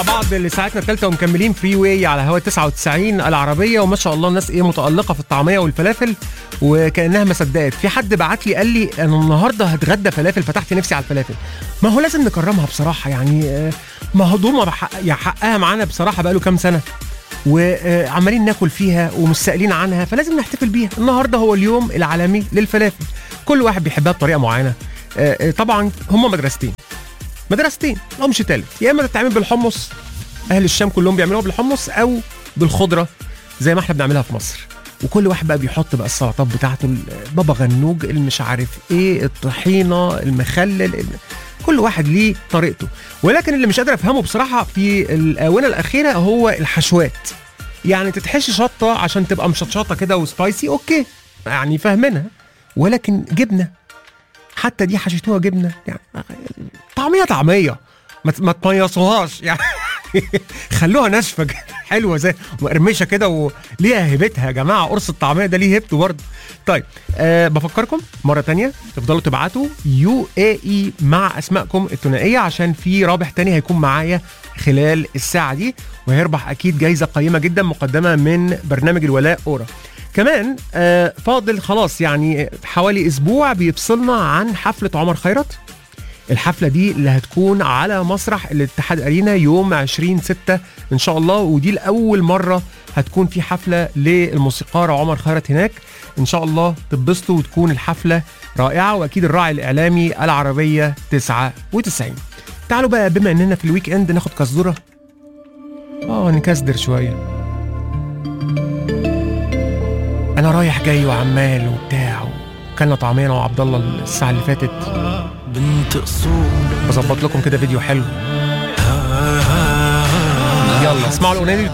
بعض لساعتنا الثالثه ومكملين فري واي على هوا 99 العربيه وما شاء الله الناس ايه متالقه في الطعميه والفلافل وكانها ما صدقت في حد بعت لي قال لي انا النهارده هتغدى فلافل فتحت نفسي على الفلافل ما هو لازم نكرمها بصراحه يعني آه، مهضومه بحق يا حقها معانا بصراحه بقاله كام سنه وعمالين ناكل فيها ومستقلين عنها فلازم نحتفل بيها النهارده هو اليوم العالمي للفلافل كل واحد بيحبها بطريقه معينه آه، آه، طبعا هما مدرستين مدرستين لا مش تالت يا اما تتعمل بالحمص اهل الشام كلهم بيعملوها بالحمص او بالخضره زي ما احنا بنعملها في مصر وكل واحد بقى بيحط بقى السلطات بتاعته بابا غنوج المش عارف ايه الطحينه المخلل الم... كل واحد ليه طريقته ولكن اللي مش قادر افهمه بصراحه في الاونه الاخيره هو الحشوات يعني تتحشي شطه عشان تبقى مشطشطه كده وسبايسي اوكي يعني فاهمينها ولكن جبنه حتى دي حشيتوها جبنه يعني طعميه طعميه ما ت- ما تميصوهاش يعني خلوها ناشفه كده حلوه زي مقرمشه كده وليها هيبتها يا جماعه قرص الطعميه ده ليه هيبته برضه طيب أه بفكركم مره تانية تفضلوا تبعتوا يو اي اي مع اسمائكم الثنائيه عشان في رابح تاني هيكون معايا خلال الساعه دي وهيربح اكيد جايزه قيمه جدا مقدمه من برنامج الولاء اورا كمان آه فاضل خلاص يعني حوالي اسبوع بيفصلنا عن حفله عمر خيرت الحفله دي اللي هتكون على مسرح الاتحاد ارينا يوم 20 6 ان شاء الله ودي لاول مره هتكون في حفله للموسيقار عمر خيرت هناك ان شاء الله تتبسطوا وتكون الحفله رائعه واكيد الراعي الاعلامي العربيه 99 تعالوا بقى بما اننا في الويك اند ناخد كزدره اه نكسدر شويه انا رايح جاي وعمال وبتاع وكلنا طعمين انا وعبد الله الساعه اللي فاتت بنت اصول بظبط لكم كده فيديو حلو يلا اسمعوا الاغنيه دي